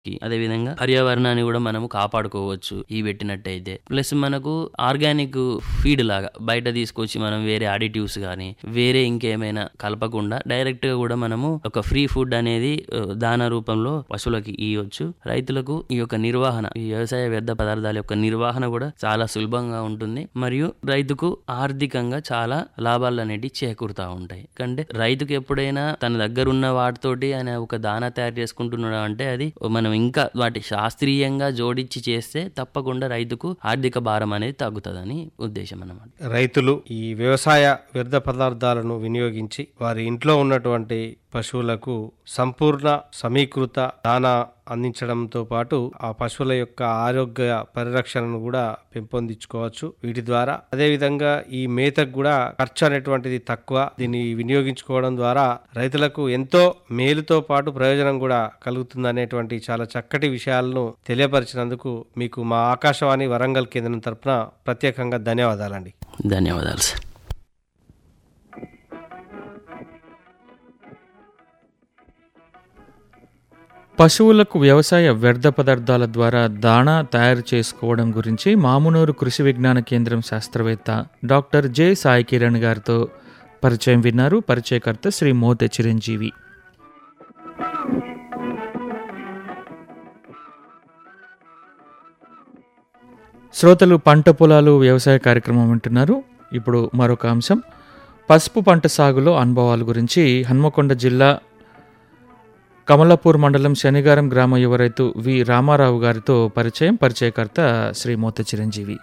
అదే విధంగా పర్యావరణాన్ని కూడా మనము కాపాడుకోవచ్చు ఈ పెట్టినట్టయితే ప్లస్ మనకు ఆర్గానిక్ ఫీడ్ లాగా బయట తీసుకొచ్చి మనం వేరే అడిటివ్స్ కానీ వేరే ఇంకేమైనా కలపకుండా డైరెక్ట్ గా కూడా మనము ఒక ఫ్రీ ఫుడ్ అనేది ఆ, దాన రూపంలో పశువులకి ఇవ్వచ్చు రైతులకు ఈ యొక్క నిర్వహణ ఈ వ్యవసాయ వ్యర్థ పదార్థాల యొక్క నిర్వహణ కూడా చాలా సులభంగా ఉంటుంది మరియు రైతుకు ఆర్థికంగా చాలా లాభాలు అనేటివి చేకూరుతా ఉంటాయి కంటే రైతుకు ఎప్పుడైనా తన దగ్గర ఉన్న వాటితోటి ఆయన ఒక దానా తయారు చేసుకుంటున్నాడు అంటే అది మనం ఇంకా వాటి శాస్త్రీయంగా జోడించి చేస్తే తప్పకుండా రైతుకు ఆర్థిక భారం అనేది తగ్గుతుందని ఉద్దేశం అన్నమాట రైతులు ఈ వ్యవసాయ వ్యర్థ పదార్థాలను వినియోగించి వారి ఇంట్లో ఉన్నటువంటి పశువులకు సంపూర్ణ సమీకృత దానా అందించడంతో పాటు ఆ పశువుల యొక్క ఆరోగ్య పరిరక్షణను కూడా పెంపొందించుకోవచ్చు వీటి ద్వారా అదేవిధంగా ఈ మేతకు కూడా ఖర్చు అనేటువంటిది తక్కువ దీన్ని వినియోగించుకోవడం ద్వారా రైతులకు ఎంతో మేలుతో పాటు ప్రయోజనం కూడా కలుగుతుంది అనేటువంటి చాలా చక్కటి విషయాలను తెలియపరిచినందుకు మీకు మా ఆకాశవాణి వరంగల్ కేంద్రం తరపున ప్రత్యేకంగా ధన్యవాదాలండి ధన్యవాదాలు సార్ పశువులకు వ్యవసాయ వ్యర్థ పదార్థాల ద్వారా దాణా తయారు చేసుకోవడం గురించి మామునూరు కృషి విజ్ఞాన కేంద్రం శాస్త్రవేత్త డాక్టర్ జె సాయి కిరణ్ గారితో పరిచయం విన్నారు పరిచయకర్త శ్రీ మోతే చిరంజీవి శ్రోతలు పంట పొలాలు వ్యవసాయ కార్యక్రమం వింటున్నారు ఇప్పుడు మరొక అంశం పసుపు పంట సాగులో అనుభవాల గురించి హన్మకొండ జిల్లా కమలాపూర్ మండలం శనిగారం గ్రామ యువ రైతు వి రామారావు గారితో పరిచయం పరిచయకర్త శ్రీ మోత చిరంజీవి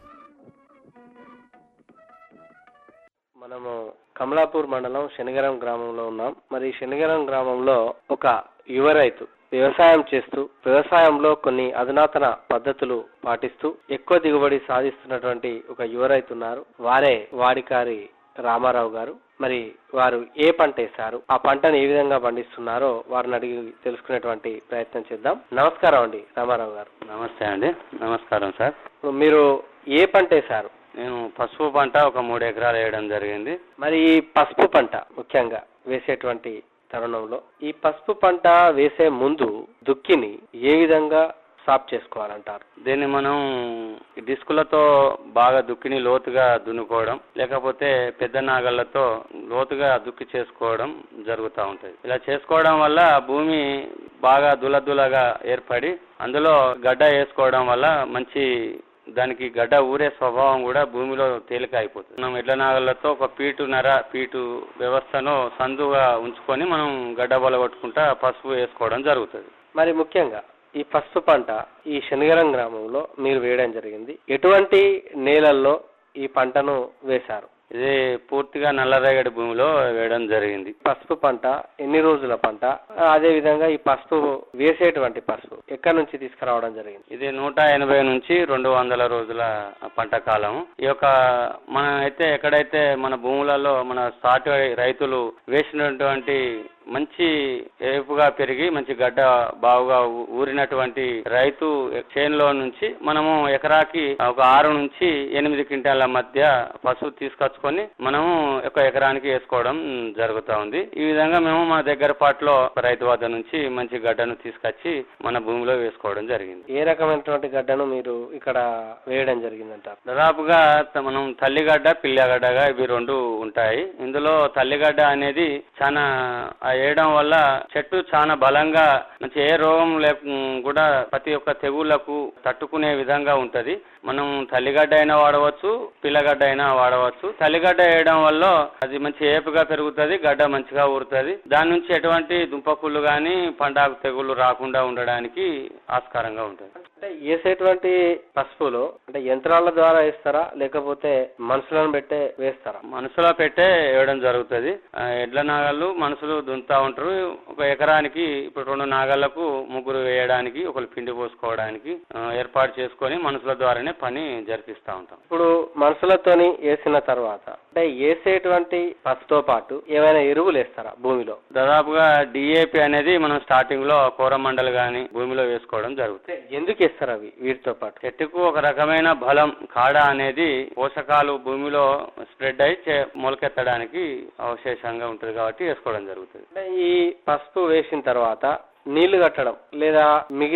మనము కమలాపూర్ మండలం శనిగరం గ్రామంలో ఉన్నాం మరి శనిగరం గ్రామంలో ఒక యువ రైతు వ్యవసాయం చేస్తూ వ్యవసాయంలో కొన్ని అధునాతన పద్ధతులు పాటిస్తూ ఎక్కువ దిగుబడి సాధిస్తున్నటువంటి ఒక యువ రైతు ఉన్నారు వారే వాడికారి రామారావు గారు మరి వారు ఏ పంట వేశారు ఆ పంటను ఏ విధంగా పండిస్తున్నారో వారిని అడిగి తెలుసుకునేటువంటి ప్రయత్నం చేద్దాం నమస్కారం అండి రామారావు గారు నమస్తే అండి నమస్కారం సార్ ఇప్పుడు మీరు ఏ పంట వేశారు నేను పసుపు పంట ఒక మూడు ఎకరాలు వేయడం జరిగింది మరి ఈ పసుపు పంట ముఖ్యంగా వేసేటువంటి తరుణంలో ఈ పసుపు పంట వేసే ముందు దుక్కిని ఏ విధంగా సాఫ్ చేసుకోవాలంటారు దీన్ని మనం డిస్కులతో బాగా దుక్కిని లోతుగా దున్నుకోవడం లేకపోతే పెద్ద నాగళ్లతో లోతుగా దుక్కి చేసుకోవడం జరుగుతూ ఉంటుంది ఇలా చేసుకోవడం వల్ల భూమి బాగా దులదులగా ఏర్పడి అందులో గడ్డ వేసుకోవడం వల్ల మంచి దానికి గడ్డ ఊరే స్వభావం కూడా భూమిలో తేలిక అయిపోతుంది మనం ఎడ్ల నాగళ్లతో ఒక పీటు నర పీటు వ్యవస్థను సందుగా ఉంచుకొని మనం గడ్డ బలగొట్టుకుంటా పసుపు వేసుకోవడం జరుగుతుంది మరి ముఖ్యంగా ఈ పసుపు పంట ఈ శనిగరం గ్రామంలో మీరు వేయడం జరిగింది ఎటువంటి నేలల్లో ఈ పంటను వేశారు ఇది పూర్తిగా నల్లరేగడి భూమిలో వేయడం జరిగింది పసుపు పంట ఎన్ని రోజుల పంట అదే విధంగా ఈ పసుపు వేసేటువంటి పసుపు ఎక్కడి నుంచి తీసుకురావడం జరిగింది ఇది నూట ఎనభై నుంచి రెండు వందల రోజుల పంట కాలం ఈ యొక్క మన అయితే ఎక్కడైతే మన భూములలో మన సాటి రైతులు వేసినటువంటి మంచి ఏపుగా పెరిగి మంచి గడ్డ బావుగా ఊ- ఊరినటువంటి రైతు చేనులో నుంచి మనము ఎకరాకి ఒక ఆరు నుంచి ఎనిమిది క్వింటాల మధ్య పశువు తీసుకొచ్చుకొని మనము ఒక ఎకరానికి వేసుకోవడం జరుగుతూ ఉంది ఈ విధంగా మేము మా దగ్గర పాటలో రైతు వద్ద నుంచి మంచి గడ్డను తీసుకొచ్చి మన భూమిలో వేసుకోవడం జరిగింది ఏ రకమైనటువంటి గడ్డను మీరు ఇక్కడ వేయడం జరిగిందంటారు దాదాపుగా త- మనం తల్లిగడ్డ పిల్లగడ్డగా ఇవి రెండు ఉంటాయి ఇందులో తల్లిగడ్డ అనేది చాలా ఆ వేయడం వల్ల చెట్టు చాలా బలంగా మంచి ఏ రోగం లేక కూడా ప్రతి ఒక్క తెగుళ్లకు తట్టుకునే విధంగా ఉంటది మనం తల్లిగడ్డ అయినా వాడవచ్చు పిల్లగడ్డ అయినా వాడవచ్చు తల్లిగడ్డ వేయడం వల్ల అది మంచి ఏపుగా పెరుగుతుంది గడ్డ మంచిగా ఊరుతుంది దాని నుంచి ఎటువంటి దుంపకుళ్ళు గాని పండాకు తెగుళ్ళు రాకుండా ఉండడానికి ఆస్కారంగా ఉంటుంది అంటే వేసేటువంటి పసుపులో అంటే యంత్రాల ద్వారా వేస్తారా లేకపోతే మనుషులను పెట్టే వేస్తారా మనసులో పెట్టే వేయడం జరుగుతుంది ఆ, ఎడ్ల నాగళ్ళు మనుషులు దున్నుతా ఉంటారు ఒక ఎకరానికి ఇప్పుడు రెండు నాగళ్లకు ముగ్గురు వేయడానికి ఒకరు పిండి పోసుకోవడానికి ఆ, ఏర్పాటు చేసుకొని మనుషుల ద్వారానే పని జరిపిస్తా ఉంటాం ఇప్పుడు మనుషులతోని వేసిన తర్వాత అంటే వేసేటువంటి పసుపుతో పాటు ఏమైనా ఎరువులు వేస్తారా భూమిలో దాదాపుగా డిఏపి అనేది మనం స్టార్టింగ్ లో కోరమండలు గాని భూమిలో వేసుకోవడం జరుగుతుంది అంటే ఎందుకు వేస్తారు అవి వీటితో పాటు చెట్టుకు ఒక రకమైన బలం కాడ అనేది పోషకాలు భూమిలో స్ప్రెడ్ అయి చే- మొలకెత్తడానికి అవశేషంగా ఉంటుంది కాబట్టి వేసుకోవడం జరుగుతుంది అంటే ఈ పసుపు వేసిన తర్వాత నీళ్లు కట్టడం లేదా మిగతా